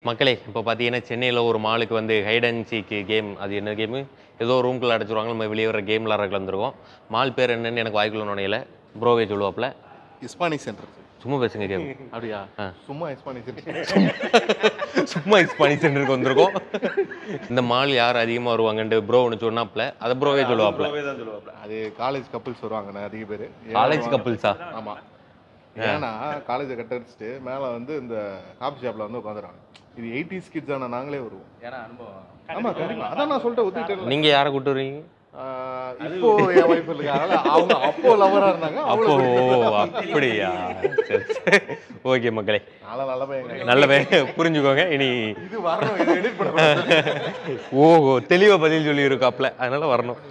மக்களே இப்போ பார்த்தீங்கன்னா சென்னையில் ஒரு மாலுக்கு வந்து ஹைட் அண்ட் சீக்கு கேம் அது என்ன கேமு ஏதோ ரூம்குள்ளே அடைச்சிருவாங்க நம்ம வெளியே வர கேம் விளாட்றதுக்கு வந்திருக்கோம் மால் பேர் என்னன்னு எனக்கு வாய்க்குள்ள நுழையில ப்ரோவே சொல்லுவாப்புல இஸ்பானிக் சென்டர் சும்மா பேசுங்க கேம் அப்படியா ஆ. சும்மா இஸ்பானிக் சென்டர் சும்மா எக்ஸ்பானிக் சென்டருக்கு வந்திருக்கோம் இந்த மால் யார் அதிகமாக வருவாங்கன்ட்டு ப்ரோ ஒன்று சொன்னாப்புல அதை ப்ரோவே சொல்லுவாப்புல அது காலேஜ் கப்புள்ஸ் வருவாங்க நிறைய பேர் காலேஜ் கப்புள்ஸா ஆமா ஏன்னா காலேஜை கட்டடிச்சுட்டு மேல வந்து இந்த காபி ஷாப்ல வந்து உட்காந்துறாங்க இது எயிட்டிஸ் கிட்ஸ் ஆன நாங்களே வருவோம் ஏன்னா அனுபவம் ஆமா கண்டிப்பா அதான் நான் சொல்லிட்டு ஒத்துக்கிட்டேன் நீங்கள் யாரை கூட்டு வருவீங்க இப்போ என் ஒய்ஃப் இருக்காங்க அவங்க அப்போ லவரா இருந்தாங்க அப்போ அவ்வளோ அப்படியா சரி சரி ஓகே மக்களே நல்ல நல்ல பையன் நல்ல வே- புரிஞ்சுக்கோங்க இனி இது வரணும் இது எடிட் பண்ண ஓஹோ தெளிவா பதில் சொல்லி இருக்காப்ல அதனால வரணும்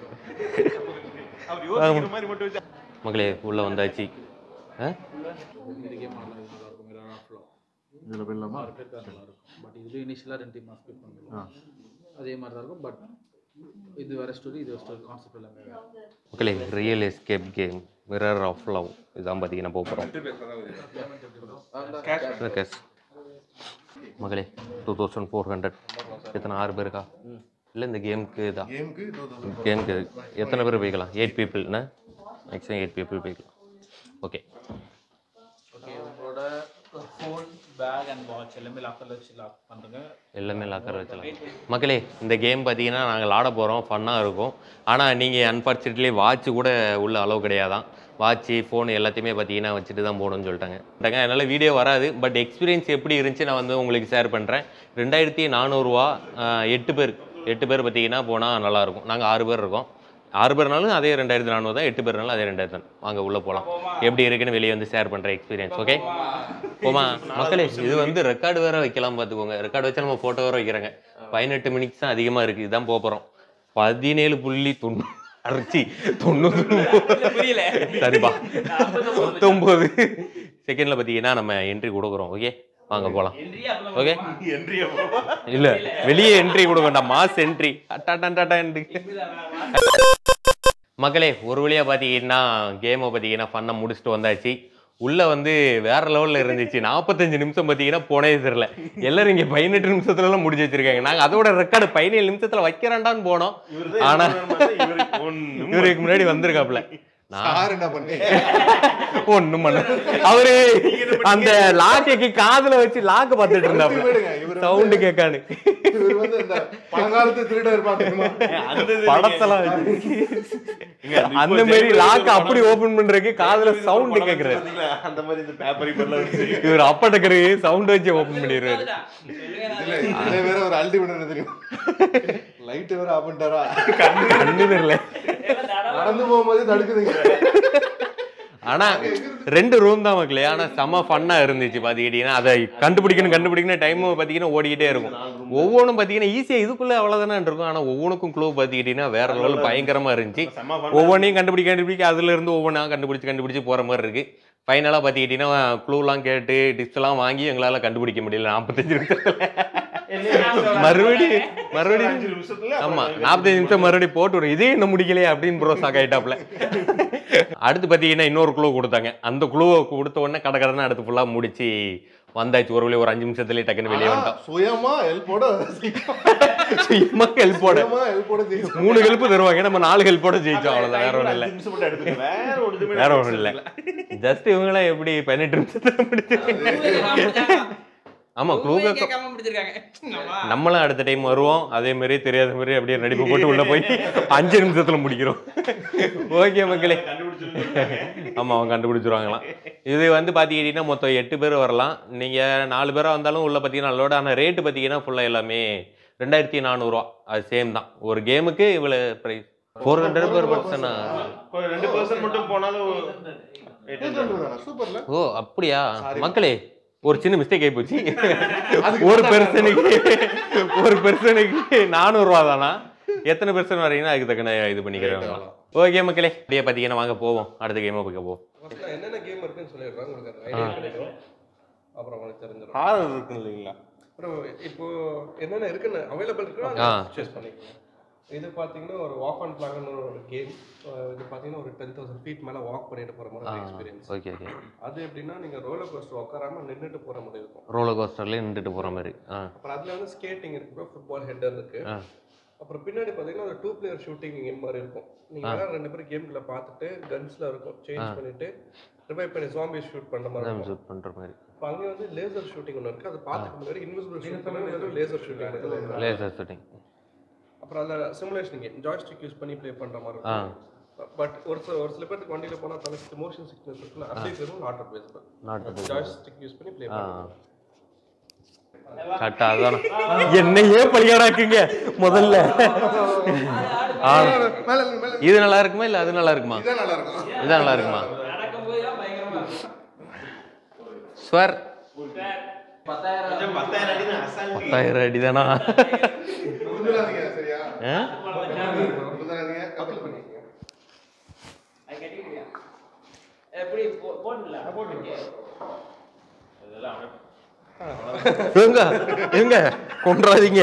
மக்களே உள்ள வந்தாச்சு ஆ? இந்த கேம் நல்லா இது நல்லா இருக்கும் மிரர் ஆஃப்ல இதுல போயிடலாமா நல்லா இருக்கும் பட் இது இனிஷியலாக ரெண்டு டீம் ஸ்கிப் பண்ணுவோம் அதே மாதிரி தான் இருக்கும் பட் இது வேற ஸ்டோரி இது ஸ்டோரி கான்செப்ட் எல்லாமே வேற மக்களே real escape game mirror of love இதான் பார்த்தீங்கன்னா போக போகிறோம் கேஷ் மக்களே டூ தௌசண்ட் ஃபோர் ஹண்ட்ரட் எத்தனை ஆறு பேருக்கா இல்லை இந்த கேமுக்கு தான் கேமுக்கு இது கேமுக்கு எத்தனை பேர் போய்க்கலாம் எயிட் பீப்புள்னா மேக்ஸிமம் எயிட் பீப்புள் போய்க்கலாம் ஓகே ஓகே உங்களோட ஃபோன் பேக் அண்ட் வாட்ச் எல்லாமே லாக்கரில் வச்சு லாக் பண்ணுங்க எல்லாமே லாக்கர் வச்சலாம் மக்களே இந்த கேம் பார்த்தீங்கன்னா நாங்கள் ஆட போகிறோம் ஃபன்னாக இருக்கும் ஆனால் நீங்கள் அன்ஃபார்ச்சுனேட்லி வாட்ச் கூட உள்ள அளவு கிடையாதான் வாட்ச்சு ஃபோன் எல்லாத்தையுமே பார்த்தீங்கன்னா வச்சுட்டு தான் போகணும்னு சொல்லிட்டாங்க சொல்லிட்டாங்க அதனால் வீடியோ வராது பட் எக்ஸ்பீரியன்ஸ் எப்படி இருந்துச்சு நான் வந்து உங்களுக்கு ஷேர் பண்ணுறேன் ரெண்டாயிரத்தி நானூறுரூவா எட்டு பேர் எட்டு பேர் பார்த்தீங்கன்னா போனால் நல்லாயிருக்கும் நாங்கள் ஆறு பேர் இருக்கோம் ஆறு பேர்னாலும் அதே ரெண்டாயிரத்தி நானூறு தான் எட்டு பேர்னாலும் அதே ரெண்டாயிரத்தி தான் வாங்க உள்ளே போகலாம் எப்படி இருக்குன்னு வெளியே வந்து ஷேர் பண்ணுற எக்ஸ்பீரியன்ஸ் ஓகே போமா மக்களே இது வந்து ரெக்கார்டு வேற வைக்கலாம் பார்த்துக்கோங்க ரெக்கார்டு வச்சா நம்ம ஃபோட்டோ வேற வைக்கிறாங்க பதினெட்டு மினிட்ஸ் தான் அதிகமாக இருக்குது இதுதான் போக போகிறோம் பதினேழு புள்ளி தொண்ணூறு அரைச்சி தொண்ணூறு புரியல சரிப்பா பத்தொம்போது செகண்டில் பார்த்தீங்கன்னா நம்ம என்ட்ரி கொடுக்குறோம் ஓகே வாங்க போகலாம் ஓகே இல்லை வெளியே என்ட்ரி கொடுக்க வேண்டாம் மாஸ் என்ட்ரி டாட்டா டாட்டா என்ட்ரி மக்களே ஒரு வழியாக பார்த்தீங்கன்னா கேமை பார்த்தீங்கன்னா ஃபன்னை முடிச்சுட்டு வந்தாச்சு உள்ள வந்து வேற லெவலில் இருந்துச்சு நாற்பத்தஞ்சு நிமிஷம் பார்த்தீங்கன்னா போனே தெரியல எல்லாரும் இங்கே பதினெட்டு நிமிஷத்துலலாம் முடிச்சு வச்சிருக்காங்க நாங்கள் அதோட ரெக்கார்டு பதினேழு நிமிஷத்தில் வைக்கிறான்டான்னு போனோம் ஆனா இவருக்கு முன்னாடி வந்திருக்காப்ல நான் சார் என்ன பண்ணி ஒண்ணும் பண்ண அவரு அந்த லாக்கைக்கு காதுல வச்சு லாக்கு பார்த்துட்டு இருந்தாப்ல விடுங்க, இவரு சவுண்டு கேட்கானு இவர் வந்து இந்த பழங்காலத்து திருடர் பாத்துக்குமா படத்தெல்லாம் வச்சு அந்த மாதிரி லாக்க அப்படி ஓபன் பண்றதுக்கு காதுல சவுண்ட் கேக்குறாரு அந்த மாதிரி இந்த பேப்பர் இப்பெல்லாம் வச்சு இவர் அப்ப டக்கரு சவுண்ட் வச்சு ஓபன் பண்ணிடுறாரு இதுல இதுல வேற ஒரு அல்டி பண்ண தெரியும் லைட் வேற ஆஃப் பண்ணிட்டாரா கண்ணு தெரியல நடந்து போகும்போது தடுக்குதுங்க ஆனா ரெண்டு ரூம் தான் மக்களே ஆனா செம ஃபன்னா இருந்துச்சு பாத்துக்கிட்டீங்கன்னா அதை கண்டுபிடிக்கணும் கண்டுபிடிக்கணும் டைம் பாத்தீங்கன்னா ஓடிக்கிட்டே இருக்கும் ஒவ்வொன்றும் பாத்தீங்கன்னா ஈஸியா இதுக்குள்ள அவ்வளவுதானே இருக்கும் ஆனா ஒவ்வொன்றுக்கும் க்ளூ பாத்துக்கிட்டீங்கன்னா வேற லெவல் பயங்கரமா இருந்துச்சு செம்ம fun. ஒவ்வொன்றையும் கண்டுபிடிக்க கண்டுபிடிக்க அதுல இருந்து ஒவ்வொன்றா கண்டுபிடிச்சு கண்டுபிடிச்சு போற மாதிரி இருக்கு ஃபைனலாக பார்த்துக்கிட்டிங்கன்னா க்ளூலாம் கேட்டு டிப்ஸ்லாம் வாங்கி எங்களால் கண்டுபிடிக்க முடியல நாற்பத்தஞ்சு நிமிஷத்தில் மறுபடியும் மறுபடியும் அஞ்சு நிமிஷத்துல ஆமா நாற்பத்தஞ்சு நிமிஷம் மறுபடியும் போட்டு விடும் இதே என்ன முடிக்கலையே அப்படின்னு ப்ரோ ஷாக் ஆயிட்டாப்ல அடுத்து பார்த்தீங்கன்னா இன்னொரு குழு கொடுத்தாங்க அந்த குழுவை கொடுத்த உடனே கடை கடனை அடுத்து ஃபுல்லாக முடிச்சு வந்தாச்சு ஒரு வழி ஒரு அஞ்சு நிமிஷத்துலேயே டக்குன்னு வெளியே வந்துட்டோம் சுயமா ஹெல்ப்போட சும்மா ஹெல்ப்போட சுயமா ஹெல்ப்போட ஜெயிச்சோம் மூணு ஹெல்ப் தருவாங்க நம்ம நாலு ஹெல்ப்போட ஜெயிச்சோம் அவ்வளோதான் வேற ஒன்றும் இல்லை அஞ்சு நிமிஷம் மட்டும் எடுத்துக்க வேற ஒரு இதுவுமே வேற ஒன்றும் இல்லை ஜஸ்ட் இவங்களாம் எப்படி பதினெட்டு நிமிஷத்துல முடிச்சு ஆமா க்ளூக கேட்காம முடிச்சிருக்காங்க நம்ம நம்மளும் அடுத்த டைம் வருவோம் அதே மாதிரி தெரியாத மாதிரி அப்படியே நடிப்பு போட்டு உள்ள போய் அஞ்சு நிமிஷத்துல முடிக்கிறோம் ஓகே மக்களே ஆமா அவங்க கண்டுபிடிச்சிருவாங்களாம் இது வந்து பாத்தீங்கன்னா மொத்தம் எட்டு பேர் வரலாம் நீங்க நாலு பேரா வந்தாலும் உள்ள பாத்தீங்கன்னா நல்லோட ஆனா ரேட்டு பாத்தீங்கன்னா ஃபுல்லா எல்லாமே ரெண்டாயிரத்தி நானூறுரூவா அது சேம் தான் ஒரு கேமுக்கு இவ்வளவு ப்ரைஸ் ஃபோர் ஹண்ட்ரட் per பர்சனா ஒரு ரெண்டு பர்சன்ட் மட்டும் போனாலும் சூப்பர்ல ஓ அப்படியா மக்களே ஒரு சின்ன மிஸ்டேக் ஆகி போச்சு ஒரு பெர்சனுக்கு ஒரு பெர்சனுக்கு நானூறுரூவா தானா எத்தனை பெர்சன் வரீங்கன்னா அதுக்கு தக்கன இது பண்ணிக்கிறவங்க ஓகே மக்களே அப்படியே பார்த்தீங்கன்னா வாங்க போவோம் அடுத்த கேமை பார்க்க போவோம் ஃபர்ஸ்ட்ல என்னென்ன கேம் இருக்குன்னு சொல்லிடுறேன் உங்களுக்கு அந்த ஐடியா கிடைக்கும் அப்புறம் உங்களுக்கு தெரிஞ்சிடும் ஹாரர் இருக்கு இல்லைங்களா அப்புறம் இப்போ என்னென்ன இருக்குன்னு அவைலபிள் இருக்கோ ஆ. சூஸ் பண்ணிக்கலாம் இது பார்த்தீங்கன்னா ஒரு வாக் அண்ட் பிளாக்னு ஒரு கேம் இது பார்த்தீங்கன்னா ஒரு டென் தௌசண்ட் ஃபீட் மேலே வாக் பண்ணிட்டு போகிற மாதிரி ஒரு எக்ஸ்பீரியன்ஸ் ஓகே ஓகே அது எப்படின்னா நீங்கள் ரோலர் கோஸ்டர் உட்காராம நின்றுட்டு போகிற மாதிரி இருக்கும் ரோலர் கோஸ்டர்லேயே நின்றுட்டு போகிற மாதிரி ஆ அப்புறம் அதில் வந்து ஸ்கேட்டிங் இருக்கு ஃபுட்பால் ஹெட்டர் இருக்கு ஆ அப்புறம் பின்னாடி பார்த்தீங்கன்னா ஒரு டூ பிளேயர் ஷூட்டிங் கேம் மாதிரி இருக்கும் நீங்கள் வேணா ரெண்டு பேரும் கேம்குள்ள பார்த்துட்டு கன்ஸ்ல இருக்கும் சேஞ்ச் பண்ணிட்டு ரிவைவ் பண்ணி ஜாம்பி ஷூட் பண்ணுற மாதிரி இருக்கும் ஷூட் பண்ணுற மாதிரி இப்போ அங்கே வந்து லேசர் ஷூட்டிங் ஒன்று இருக்குது அது பார்த்துக்க முன்னாடி இன்விசிபிள் ஷூட் பண்ணி லேசர் ஷூட்டிங் இருக்குது லேசர் ஷூட்டிங் அப்புறம் அதில் சிமுலேஷன் கேம் ஜாய்ஸ்டிக் யூஸ் பண்ணி ப்ளே பண்ணுற மாதிரி ஆ இருக்கும் பட் ஒரு சில ஒரு சில பேருக்கு வண்டியில் போனால் தனக்கு மோஷன் சிக்னஸ் இருக்குல்ல அப்படி இருக்கும் not advisable not joystick use பண்ணி ப்ளே ஆ பண்ணுறோம் கரெக்டா அதான் என்னையே பலியாடாக்குங்க முதல்ல ஆ. இது நல்லா இருக்குமா இல்ல அது நல்லா இருக்குமா இதான் நல்லா இருக்கும் இதான் நல்லா இருக்குமா ஸ்வர் பத்தாயிரம் பத்தாயிரம் அடி தான் அசால்ட் பத்தாயிரம் அடிதானா உருளாதீங்க சரியா ஆ? உருளாதீங்க கப்பல் பண்ணிக்கங்க எப்படி போ- போடல எங்க எங்க கொன்றாதீங்க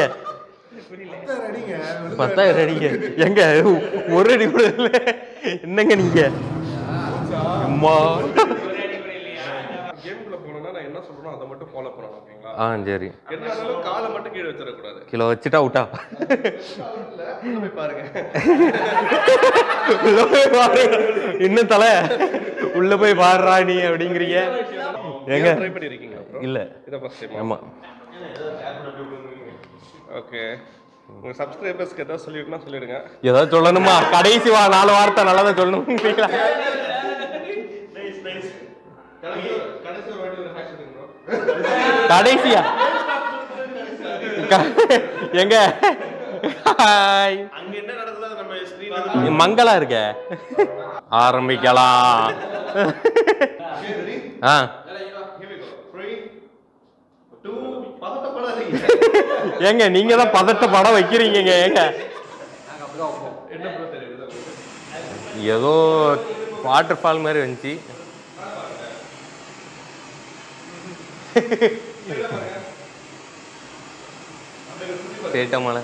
பத்தாயிரம் அடிங்க எங்க ஒரு அடி கூட இல்ல என்னங்க நீங்க அம்மா கேமுக்குள்ள போனோம்னா நான் என்ன சொல்றேனோ அதை மட்டும் ஃபாலோ பண்ணணும் ஓகேங்களா ஆ சரி என்ன ஆனாலும் காலை மட்டும் கீழே வச்சிடக்கூடாது கிலோ வச்சுட்டா விட்டா உள்ள போய் பாருங்க உள்ள போய் பாரு இன்னும் தலை உள்ள போய் பாடுறா நீ அப்படிங்கிறீங்க எங்க ட்ரை பண்ணிருக்கீங்க அப்புறம் இல்ல இதை ஃபர்ஸ்ட் டைம் ஆமா ஓகே உங்க சப்ஸ்கிரைபர்ஸ்க்கு ஏதாவது சொல்லிட்டுனா சொல்லிடுங்க ஏதாவது சொல்லணுமா கடைசி வா நாலு வார்த்தை நல்லதா சொல்லணும்ங்களா கடைசி ஒரு வாட்டி ஒரு ஹேஷ் ப்ரோ கடைசியா க- எங்க ஹாய் அங்க என்ன நடக்குதோ அதை நம்ம ஸ்கிரீன்ல மங்களா இருக்க ஆரம்பிக்கலாம் ஆ டூ பதட்டப்படாதீங்க ஏங்க நீங்க தான் பதட்ட படம் வைக்கிறீங்கங்க ஏங்க என்ன ப்ரோ தெரியுது ஏதோ வாட்டர் ஃபால் மாதிரி வந்துச்சு சேட்ட மலை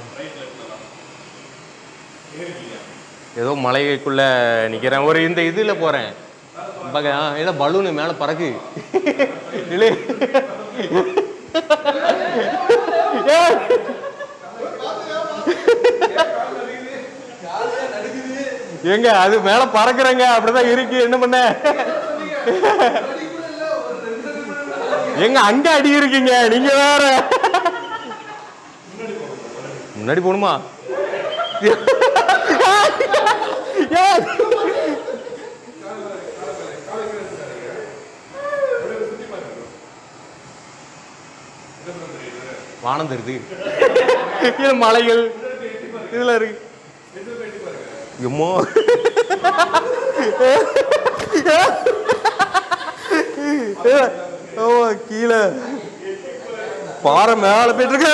ஏதோ மலைக்குள்ள நிக்கிறேன் ஒரு இந்த இதுல போறேன் பக- ஆ, ஏதோ பலூனு மேல பறக்கு இழு. ஏய். ஏங்க அது மேல பறக்குறேங்க அப்படிதான் இருக்கு என்ன பண்ண எங்க அங்க அடி இருக்கீங்க நீங்க வேற முன்னாடி போகணுமா ஏய். வானம் தெரியுது இது மலைகள் இதுல இருக்கு எம்மோ ஓ கீழே பாறை மேல போயிட்டு இருக்கு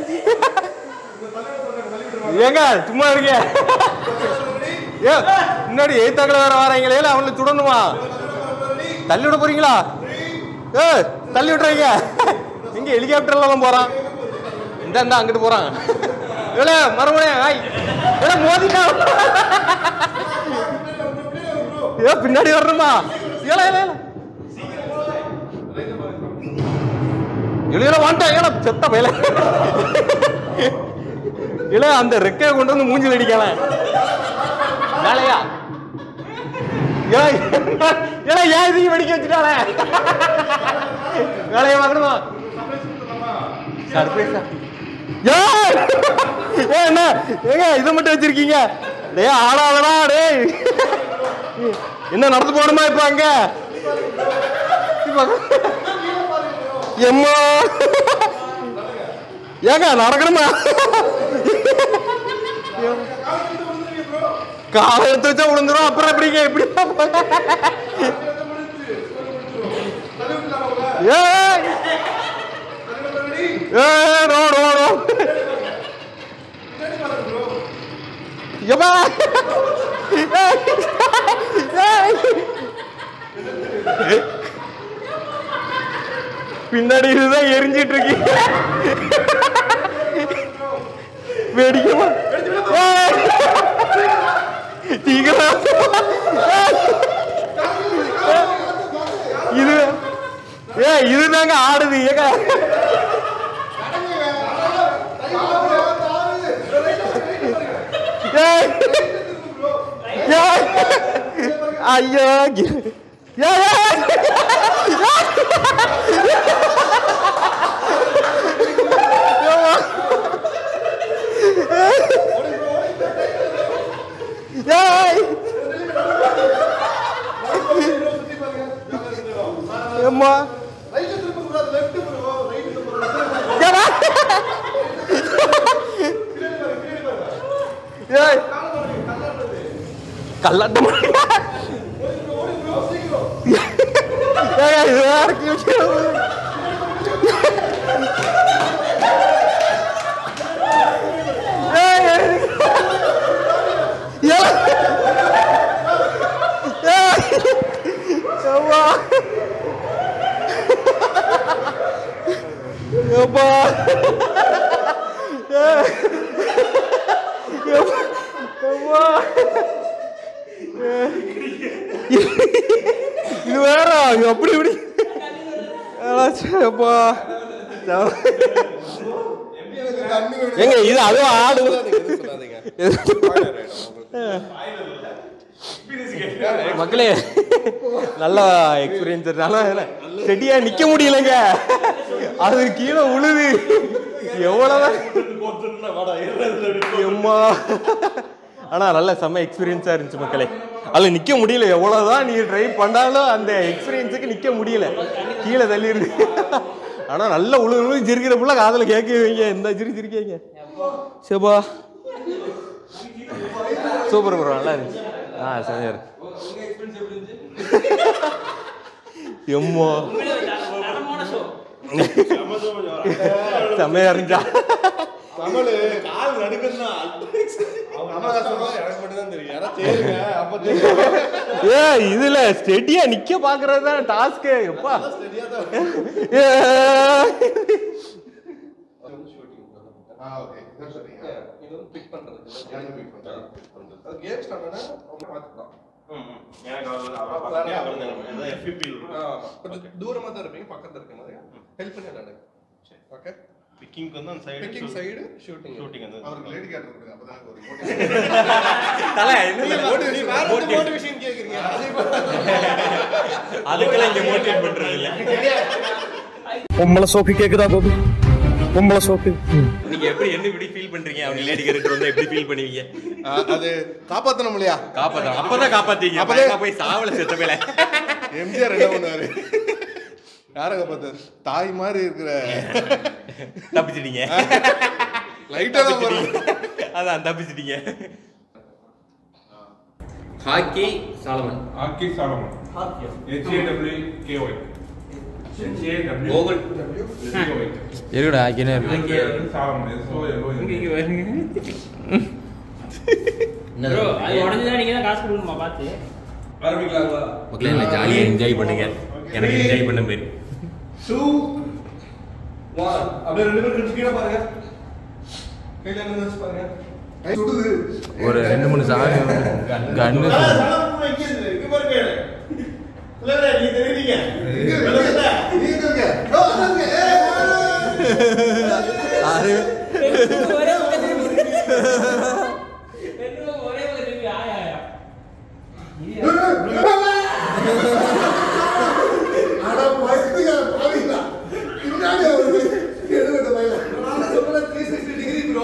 ஏங்க சும்மா இருங்க ஏ முன்னாடி எய்த்தாக்கில் வேற வராங்களே அவங்களை சுடணுமா தள்ளி விட போறீங்களா ஏ தள்ளி விட்டுறீங்க எங்க ஹெலிகாப்டர்ல தான் போறான் இந்த இந்த அங்கிட்டு போறான் ஏல மறுபடியும் ஆய் ஏல மோதிட்டா ஏ பின்னாடி வரணுமா ஏல ஏல ஏல இளையில வந்துட்டேன் ஏல செத்த பையல இல்ல அந்த ரெக்கையை கொண்டு வந்து மூஞ்சில் அடிக்கலாம் வேலையா ஏய், ஏடா ஏன் இதையும் வெடிக்க வச்சுட்டாளே வேலையை வாங்கணுமா சர்ப்ரைஸா ஏய் ஏய், என்ன ஏங்க இதை மட்டும் வச்சிருக்கீங்க டேய் ஆளாதடா டேய் என்ன நடந்து போகணுமா இப்ப அங்க இப்ப- எம்மா ஏங்க நடக்கணுமா காலை எடுத்து வச்சா விழுந்துரும் அப்புறம் எப்படிங்க எப்படி ஏய் ஏய் நோ நோ நோ எம்மா ஏய், ஏய். பின்னாடி இதுதான் எரிஞ்சிட்டு இருக்கீங்க வேடிக்கைமா ஏய் தாங்க ஆடுது ஏங்க ஏய். ஏய். ஐயோ ஏய், ஏய். ஏய். ஏம்மா ஏடா. ஏய். கல்லாட்டம் ஏய், இது வேற விஷயம். ஏய், ஏய். ஏய். ஏய். அம்மா. அப்பா. ஏய். அம்மா. இது வேற இது அப்படி இப்படி அப்பா எங்க இது அதுவும் ஆடு மக்களே நல்ல எக்ஸ்பீரியன்ஸ் செடியா நிக்க முடியலங்க அது கீழே உழுது எவ்வளவு எம்மா ஆனா நல்ல செம்ம எக்ஸ்பீரியன்ஸா இருந்துச்சு மக்களே அதுல நிக்க முடியல எவ்வளவுதான் நீ ட்ரை பண்ணாலும் அந்த எக்ஸ்பீரியன்ஸுக்கு நிக்க முடியல கீழே தள்ளி இருக்கு ஆனா நல்ல உழுது உழுது சிரிக்கிற புள்ள காதுல கேட்குவீங்க இந்த சிரி சிரிக்கீங்க சேபா சூப்பர் ப்ரோ நல்லா இருந்துச்சு ஆ சரி எம்மா செம்மையா இருந்துச்சா தமிழ் கால் நடுக்கம் தான் அவங்க அம்மா சொல்லுவாங்க எனக்கு மட்டும் தான் தெரியும் யாராவது சேருங்க அப்ப தெரியும் ஏ இதுல ஸ்டெடியா நிக்க பாக்குறது தான் டாஸ்க் எப்பா ஏ. ஆ ஓகே இதான் சொல்றீங்க இது வந்து பிக் பண்றது எனக்கு pick பண்றது. அது கேம் ஸ்டார்ட் ஆனா அவங்க பார்த்துக்கலாம் எனக்கு அவர் அவர் பக்கமே அவர் தான் FPP ஆ, கொஞ்சம் தூரமா தான் இருப்பீங்க பக்கத்துல இருக்க மாதிரி ஹெல்ப் பண்ணி விளையாடுங்க ஓகே பிக்கிங்க்கு வந்து அந்த side picking side shooting shooting வந்து அவருக்கு லேடி கேட்டர் கொடுங்க அப்பதான் ஒரு தல, என்னல நீ வேற ஒரு மோட்டிவேஷன் கேக்குறீங்க அதுக்கெல்லாம் இங்க மோட்டிவேட் பண்றது இல்ல பொம்பளை சோக்கு கேக்குதா கோபி பொம்பளை சோக்கு நீங்க எப்படி என்ன இப்படி ஃபீல் பண்றீங்க அவங்க லேடி கேரக்டர் வந்து எப்படி ஃபீல் பண்ணுவீங்க அது காப்பாத்தணும் இல்லையா காப்பாத்த அப்பதான் காப்பாத்தீங்க அப்பதான் அப்பதான் போய் சாவல செத்த மேல எம்ஜிஆர் என்ன பண்ணுவாரு யார காப்பாத்தாரு தாய் மாதிரி இருக்கிற தப்பிச்சிட்டீங்க லைட்டா தான் வரும். அதான் தப்பிச்சிட்டீங்க Aki Solomon Aki Solomon. H A W K O Y. H A W Gokul K O Y. இருக்குடா ஆக்கினே Solomon. S O L O N. Bro அது உடஞ்சதா நீங்க தான் காசு கொடுக்கணுமா பார்த்து ஆரம்பிக்கலாங்களா மக்களே இல்லை ஜாலியாக என்ஜாய் பண்ணுங்க எனக்கு என்ஜாய் பண்ண போயிரு டூ ஒன் அப்படியே ரெண்டு பேரும் கிழிச்சு கீழே பாருங்க கையில என்ன வச்சு பாருங்க கை சுடுது ஒரு ரெண்டு மூணு சாமி கண்ணு நீங்க இருங்க. ஓ, அதாங்க. ஆறு ஒரே பக்கம் திரும்பி ரெண்டு பக்கம் ஒரே பக்கம் திரும்பி ஆயா ஆயா அட, பைத்தியக்கார பாவிங்களா. பின்னாடி அவரு எடுபட்ட பையன். நான் சொல்றேன் 360 டிகிரி ப்ரோ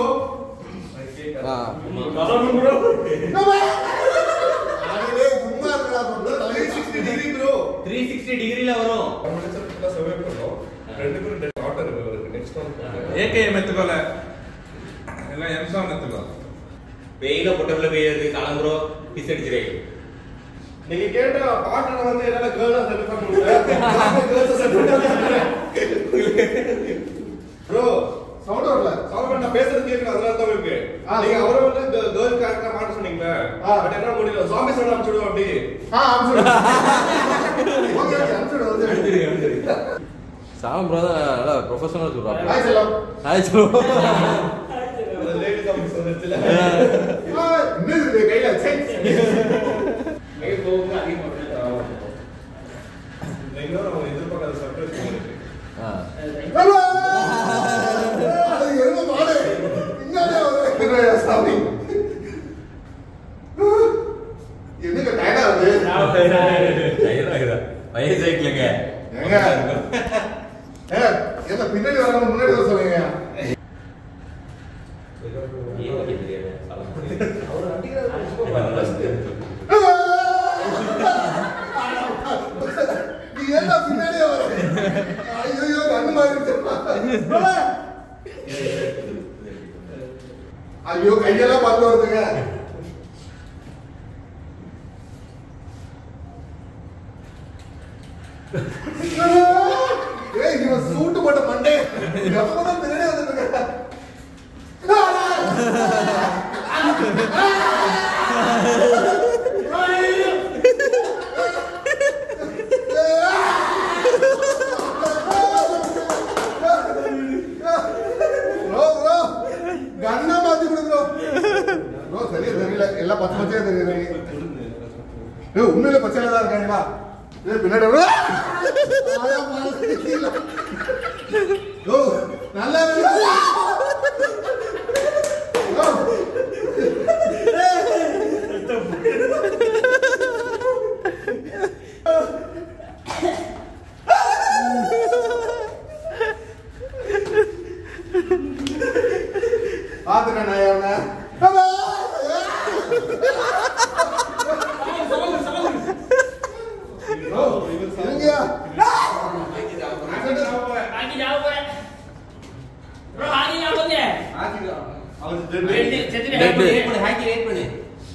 அவரே சும்மா இருக்கா சொல்றது. 360 டிகிரி ப்ரோ த்ரீ சிக்ஸ்டி டிகிரியில் வரும் நம்ம சர்வே பண்ணோம் ரெண்டு பேரும் டாட்டர் இருக்கு நெக்ஸ்ட் ஒன் AKM எத்துக்கோல எல்லாம் எம்சான் எத்துக்கோ வெயில பொட்டபில் பெய்யுது கிளம்புறோம் பிஸ் அடிச்சிரு நீங்க கேட்ட பாட்டனை வந்து என்னால கேர்ளா செட் பண்ண முடியல கேர்ள்ஸ் செட் பண்ண ப்ரோ சவுண்ட் வரல. சவுண்ட் நான் பேசுறது கேக்குது அதனால தான் இருக்கு ஆ, நீங்க சரி. அவரை வந்து கேர்ள் கேரக்டரா மாட்ட சொன்னீங்க ஆ. பட் என்ன முடியல ஜாம்பி சவுண்ட் அனுப்பிச்சுடுவோம் அப்படி ஆ, அனுப்பிச்சுடு. ஓகே, ஓகே, அனுப்பிச்சுடு, வந்து. சாமி ப்ரோ தான் நல்லா ப்ரொஃபஷனல் சொல்றாங்க ஹாய் செல்லம். ஹாய் சொல்லுவோம் லேடி ஜாம்பி வந்துச்சுல ஆ, என்னது இது கையில? சை. இன்னொரு அவங்க எதிர்பார்க்காத சர்ப்ரைஸ் இருக்கு அது எருமை மாடு. பின்னாடியே வருது. என்னய்யா சாமி? என்னங்க tired ஆ வருது? வயசாயிக்கலங்க ஏங்க? ஏங்க, என்ன பின்னாடி வராம முன்னாடி வர சொல்லுங்க நீ ஏன்டா பின்னாடியே வர ஐயோ கண்ணு மாறிடுச்சு ஐயோ கையெல்லாம் பார்த்து வருதுங்க ஏய் இவன் சூட்டு போட்ட மண்டே எப்பதான் பின்னாடி வந்துட்டு ப்ரோ ப்ரோ கண்ணா மாத்தி கொடு ப்ரோ ப்ரோ சரியா தெரியல எல்லாம் பச்சை பச்சையா தெரியுது ஏய் உண்மையில பச்சையில தான் இருக்காங்களா ஏய் பின்னாடி வா. ஆயா பாரு. ஓ நல்லா இருக்கு. ஓ. பாத்துக்கண்ணா அவனை இருங்கயா ஆக்கி ஜாவ போறேன் ப்ரோ ஆக்கி ஜாவ போதே ரெண்டு செத்துட்டு Dead. வெயிட் பண்ணு ஹாக்கி வெயிட் பண்ணு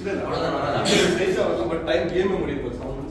பட் டைம் கேம் முடியும் போது சவுண்ட்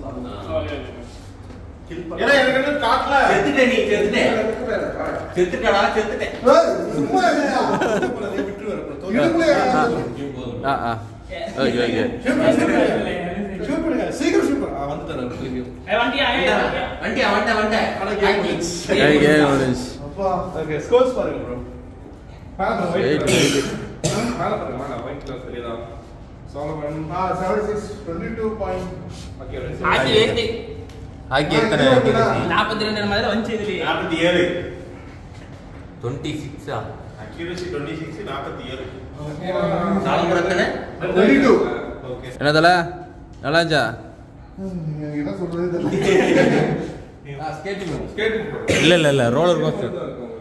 ஏன்னா எனக்கு என்ன காட்டல செத்துட்டே நீ செத்துட்டே செத்துட்டடா செத்துட்டே ஏய், சும்மா இருங்கயா இடுப்புலயா? ஆ ஆ ஓகே ஓகே ஷூட் பண்ணுங்க சீக்கிரம் ஷூட் பண்ணுங்க வந்து தரேன் ரிவ்யூ ஏ வண்டியா ஏ வண்டியா வண்ட வண்ட ஓகே முடிஞ்சு அப்பா ஓகே ஸ்கோர்ஸ் பாருங்க ப்ரோ Wait, wait. மேல பாருங்க மேல ஒயிட் கலர் தெரியுதா சோலமன் ஆ seventy six twenty two point okay Aki wait Aki எத்தனை நாற்பத்தி ரெண்டு மாதிரி வந்துச்சு இதுலயே நாற்பத்தி ஏழு டுவெண்ட்டி சிக்ஸா அக்யூரசி டுவெண்ட்டி சிக்ஸ் நாற்பத்தி ஏழு சாலம்பரத்தனை டுவெண்ட்டி டூ ஓகே என்ன தல நல்லா இருந்துச்சா என்ன சொல்றது தெரியல ஸ்கேட்டிங் ஸ்கேட்டிங் இல்ல இல்ல இல்ல ரோலர் கோஸ்டர்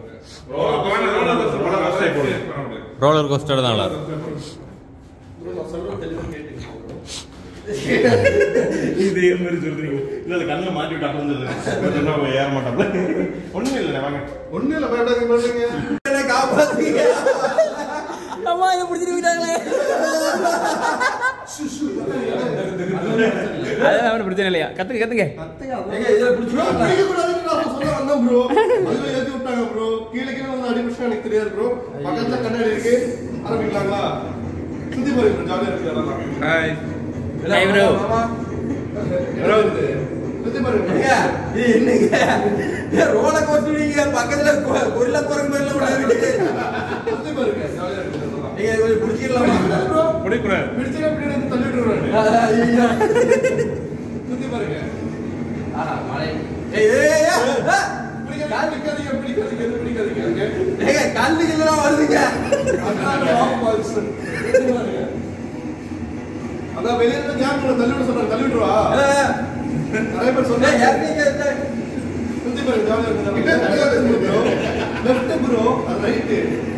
ரோலர் கோஸ்டர் தான் நல்லா இருக்கும் இது மாதிரி சொல்றீங்க இல்ல அது கண்ணில் மாட்டி விட்டு அப்படி வந்துருது ஏற மாட்டாப்ல ஒண்ணும் இல்லை வாங்க ஒண்ணு இல்ல பயப்படாதீங்க பண்றீங்க அம்மா இத புடிச்சிட்டு போயிட்டாங்களே அதான் அவன பிரச்சனை இல்லையா கத்துக்க கத்துக்க பிடிக்க கூடாதுன்னு நான் சொல்ல வந்தேன் ப்ரோ அதுல ஏத்தி விட்டாங்க ப்ரோ கீழே கீழே வந்து அடிபிடிச்சா எனக்கு தெரியாது ப்ரோ பக்கத்துல கண்ணாடி இருக்கு ஆரம்பிக்கலாங்களா சுத்தி பாருங்க ஜாலியா இருக்கு அதெல்லாம் ஹாய் Hi, bro. ப்ரோ சுத்தி பாருங்க பக்கத்துல கொரில்லா குரங்கு மாதிரில கூட இருக்கு சுத்தி பாருங்க ஜாலியா இருக்கு அதெல்லாம் நீங்க கொஞ்சம் பிடிச்சிடலாமா ப்ரோ முடிக்கிறேன் பிடிச்சா பின்னாடி வந்து தள்ளி விட்டுறாரு சுத்தி பாருங்க ஏய் ஏய் ஏய், ஏய் பிடிக்காதீங்க பிடிக்காதீங்க பிடிக்காதீங்க பிடிக்காதீங்க ஏங்க கல்லுக்கு எல்லாம் வருதுங்க அதனால வாங்க பால்ஸ். சுத்தி பாருங்க. அதான் வெளியில இருந்து ஞாபகம் இல்லை, தள்ளி விட சொல்றாங்க தள்ளி விட்டுருவா நிறைய பேர் ஏய் சொன்னாங்க இறங்கிங்க சுத்தி பாருங்க ஜாலியா இருக்கு ப்ரோ லெஃப்ட் ப்ரோ அது ரைட்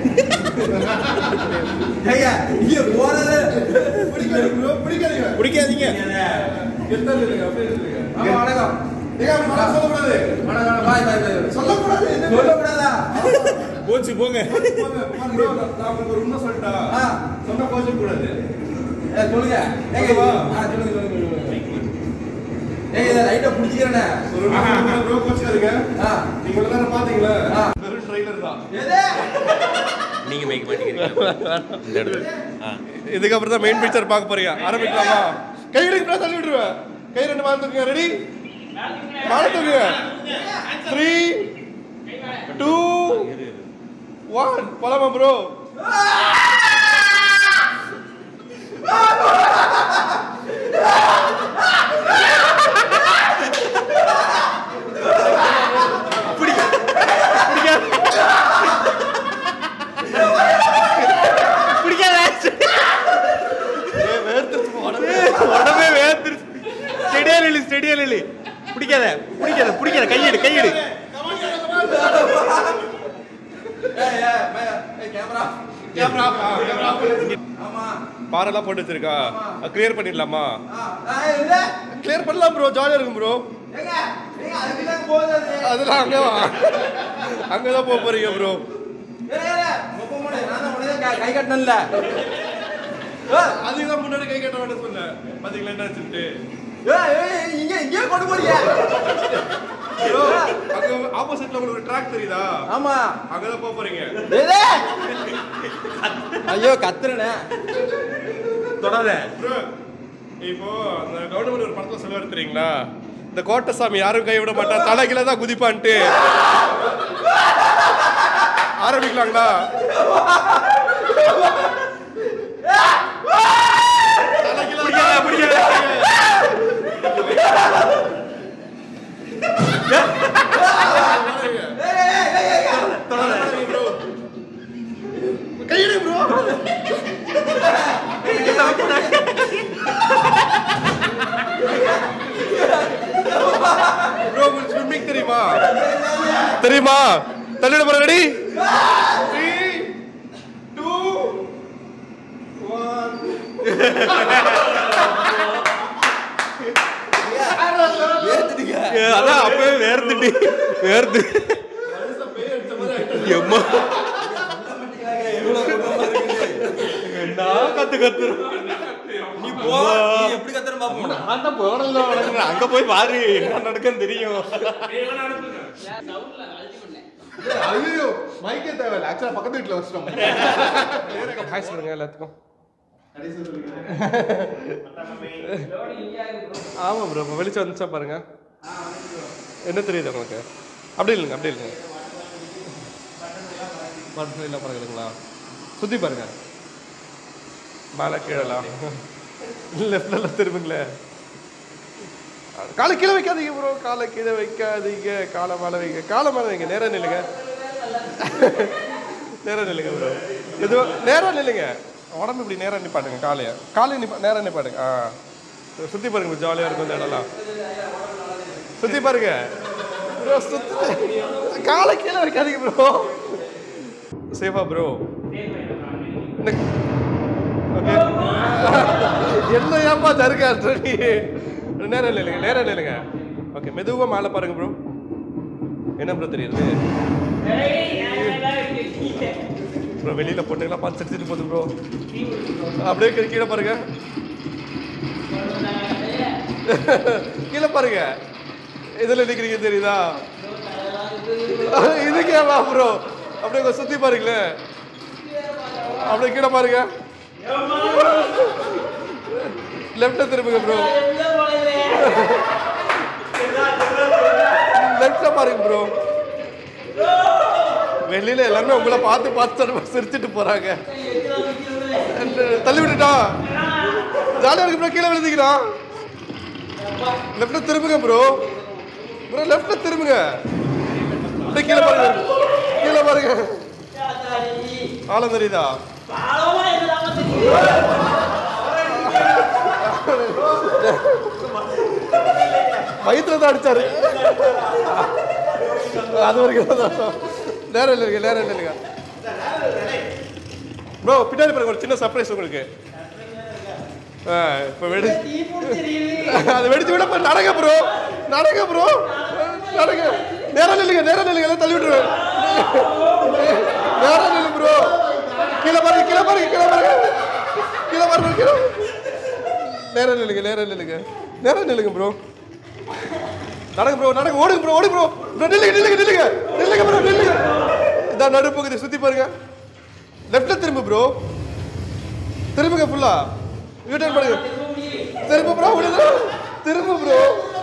ஏங்க இங்க போறது பிடிக்காதீங்க ப்ரோ பிடிக்காதீங்க பிடிக்காதீங்க எத்தனை இல்லைங்க அப்படியே இல்லைங்க ஆமா வணக்கம் ஏங்க அப்படி மனம் சொல்லக்கூடாது வணக்கம் பாய் பாய் பாய் சொல்லக்கூடாது என்ன சொல்லக்கூடாதா போச்சு போங்க ப்ரோ நான் உங்களுக்கு ஒரு உண்மை சொல்லிட்டா ஆ. சொன்னா கோச்ச கூடாது ஏய் சொல்லுங்க ஏங்க சொல்லவா? ஆ சொல்லுங்க சொல்லுங்க சொல்லுங்க. ஏங்க இதை லைட்டா பிடிச்சிக்கிறேனே ஒரு உண்மை ப்ரோ கோச்சாதீங்க ஆ நீங்க இவ்வளவு நேரம் பாத்தீங்களா ஆ. வெறும் ட்ரைலர் தான் எது நீங்க மேய்க்க மாட்டேங்கிறீங்க இந்த இடத்துல ஆ இதுக்கப்புறம் தான் மெயின் பிக்சர் பார்க்க போறீங்க ஆரம்பிக்கலாமா கை எடுக்க தள்ளி விட்டுருவேன் கை ரெண்டு மாலை தூக்குங்க ரெடி மாலை தூக்குங்க த்ரீ டூ ஒன் போலாமா ப்ரோ இல்ல இல்ல பிடிக்காத பிடிக்காத பிடிக்காத கையெடு கையெடு பாரெல்லாம் போட்டு வச்சிருக்கா கிளியர் பண்ணிடலாமா கிளியர் பண்ணலாம் ப்ரோ ஜாலியா இருக்கும் ப்ரோ அதெல்லாம் அங்க வா. அங்கதான் போக போறீங்க ப்ரோ கை கட்டணும்ல அதுதான் முன்னாடி கை கட்ட வேண்டாம் சொன்ன பாத்தீங்களா என்ன வச்சுட்டு இங்க இங்கே கொண்டு போறீங்க ப்ரோ அங்க ஆப்போசிட்ல உங்களுக்கு ஒரு ட்ராக் தெரியுதா ஆமா அங்கதான் போக போறீங்க ஏலே! ஐயோ கத்துறனே தொடாத ப்ரோ இப்போ அந்த கவர்மெண்ட் ஒரு படத்துல சொல்லுவார் தெரியுங்களா இந்த கோட்டசாமி யாரும் கை விட மாட்டா தலைகில தான் குதிப்பான்ட்டு ஆரம்பிக்கலாங்களா பிடிக்காத பிடிக்காத கையிடு ப்ரோ ப்ரோ உங்களுக்கு ஸ்விம்மிங் தெரியுமா தெரியுமா தள்ளிட போற ரெடி த்ரீ டூ ஒன் அதான் அப்பவே வேர்த்துட்டு வேர்த்து எம்மா என்ன கத்து கத்துறோம் நீ போ நீ எப்படி கத்துற பாப்போம் நான் தான் போறல அங்க போய் பாரு என்ன நடக்குன்னு தெரியும் ஐயோ மைக்கே தேவையில்ல ஆக்சுவலா பக்கத்து வீட்டுல வச்சிட்டோம் ஹாய் சொல்லுங்க எல்லாத்துக்கும் ஆமா ப்ரோ இப்போ வெளிச்சம் வந்துச்சா பாருங்க என்ன தெரியுது உங்களுக்கு அப்படி இல்லைங்க அப்படி இல்லைங்க மரத்துல இல்லை பாருங்களா சுத்தி பாருங்க மேலே கீழலாம் லெஃப்ட்ல திரும்புங்களே காலை கீழே வைக்காதீங்க ப்ரோ காலை கீழே வைக்காதீங்க காலை மேலே வைங்க காலை மேலே வைங்க நேரா நில்லுங்க நேரா நில்லுங்க ப்ரோ எதுவோ நேரா நில்லுங்க உடம்பு இப்படி நேரா நிப்பாட்டுங்க காலைய காலை நிப்பா நேரா நிப்பாட்டுங்க ஆ சுத்தி பாருங்க ஜாலியா இருக்கும் இந்த இடம்லாம் சுத்தி பாருங்க ப்ரோ சுத்தி காலை கீழே வைக்காதீங்க ப்ரோ சேஃபா ப்ரோ ஓகே என்ன ஏன்பா ஜருக்கா நீ நேரம் இல்லைங்க நேரம் இல்லைங்க ஓகே மெதுவா மேலே பாருங்க ப்ரோ என்ன ப்ரோ தெரியுது ப்ரோ வெளியில பொண்ணுங்களாம் பார்த்து சிரிச்சிட்டு போகுது ப்ரோ அப்படியே கீழே- கீழே பாருங்க கீழே பாருங்க இதுல நிக்கிறீங்க தெரியுதா இதுக்கே வா ப்ரோ அப்படியே கொஞ்சம் சுத்தி பாருங்களேன் அப்படியே கீழே பாருங்க லெஃப்ட்ல திரும்புங்க ப்ரோ லெஃப்ட்ல பாருங்க ப்ரோ வெளியில எல்லாருமே உங்களை பார்த்து பார்த்து சிரிச்சிட்டு போறாங்க தள்ளி விட்டுட்டா ஜாலியா இருக்கு ப்ரோ கீழே விழுந்துக்கிறான் லெஃப்ட்ல திரும்புங்க ப்ரோ ப்ரோ லெஃப்ட்ல திரும்புங்க அப்படியே கீழே பாருங்க கீழே பாருங்க ஆழம் தெரியுதா வயிற்றுல தான் அடிச்சாரு அது வரைக்கும் தான் நேரம் இல்லைங்க நேரம் இல்லைங்க ப்ரோ பின்னாடி பாருங்க ஒரு சின்ன சர்ப்ரைஸ் உங்களுக்கு ஆ, இப்போ வெடி அது வெடிச்சு விட போய் நடங்க ப்ரோ நடங்க ப்ரோ நடங்க நேரம் நில்லுங்க நேரம் நில்லுங்க எல்லாம் தள்ளி விட்டுருவேன் நேரம் நில்லு ப்ரோ கீழே பாருங்க கீழே பாருங்க கீழே பாருங்க கீழே பாருங்க கீழே நேரம் நில்லுங்க நேரம் நில்லுங்க நேரம் நில்லுங்க ப்ரோ நடங்க ப்ரோ நடங்க ஓடுங்க ப்ரோ ஓடுங்க ப்ரோ ப்ரோ நில்லுங்க நில்லுங்க நில்லுங்க நில்லுங்க ப்ரோ நில்லுங்க இதான் நடுப்பகுதி சுத்தி பாருங்க லெஃப்ட்ல திரும்பு ப்ரோ திரும்புங்க ஃபுல்லா யூ டர்ன் பண்ணுங்க திரும்ப ப்ரோ விடுங்க திரும்ப ப்ரோ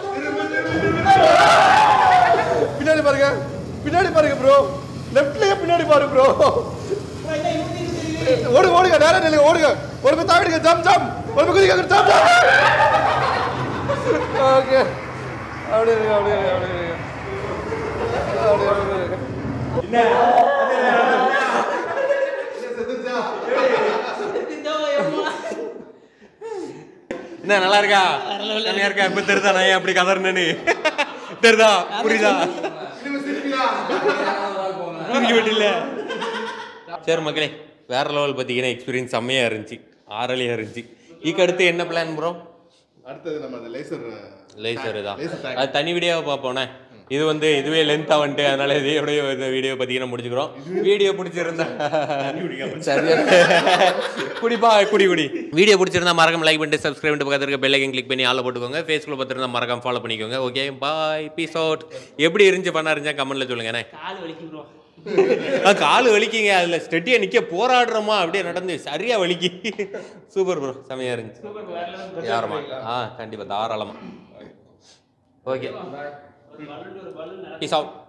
பின்னாடி பாருங்க பின்னாடி பாருங்க ப்ரோ லெஃப்ட்லயே பின்னாடி பாருங்க ப்ரோ ஓடுங்க ஓடுங்க நேரா நில்லுங்க ஓடுங்க ஒரு பேர் தாவிடுங்க ஜம் ஜம் ஒரு பேர் குதிக்க ஜம் ஜம் ஓகே அப்படியே இருங்க, அப்படியே இருங்க, அப்படியே இருங்க. அப்படியே அப்படியே இருங்க. என்ன நல்லா இருக்கா செம்மையா இருக்கா இப்ப தெரியுதா நான் ஏன் அப்படி கதறினேன்னு தெரியுதா புரியுதா தூக்கி விடல சரி மக்களே வேற லெவல் பார்த்தீங்கன்னா எக்ஸ்பீரியன்ஸ் செம்மையா இருந்துச்சு ஆறலியா இருந்துச்சு இதுக்கு அடுத்து என்ன பிளான் ப்ரோ அடுத்தது நம்ம அந்த லேசர் லேசர் தான் அது தனி வீடியோவை பார்ப்போனே இது வந்து இதுவே லென்த்தாக வந்துட்டு அதனால இதோட இந்த வீடியோ பார்த்தீங்கன்னா முடிச்சுக்கிறோம் வீடியோ பிடிச்சிருந்தா சரியா குடிப்பா குடி குடி வீடியோ பிடிச்சிருந்தா மறக்காம லைக் பண்ணிட்டு சப்ஸ்கிரைப் பண்ணிட்டு பக்கத்துல இருக்க பெல் ஐக்கன் கிளிக் பண்ணி ஆள போட்டுக்கோங்க ஃபேஸ்புக்கில் பார்த்துருந்தா மறக்காம ஃபாலோ பண்ணிக்கோங்க ஓகே பாய் பீஸ் அவுட் எப்படி இருந்துச்சு பண்ணா இருந்துச்சா கமெண்ட்ல சொல்லுங்கண்ணே கால் வலிக்கு ப்ரோ ஆ, கால் வலிக்குங்க அதில் ஸ்டெட்டியாக நிற்க போராடுறோமா அப்படியே நடந்து சரியா வலிக்கு சூப்பர் ப்ரோ செமையா இருந்துச்சு யாரமா ஆ கண்டிப்பாக தாராளமாக ஓகே பீஸ் அவுட்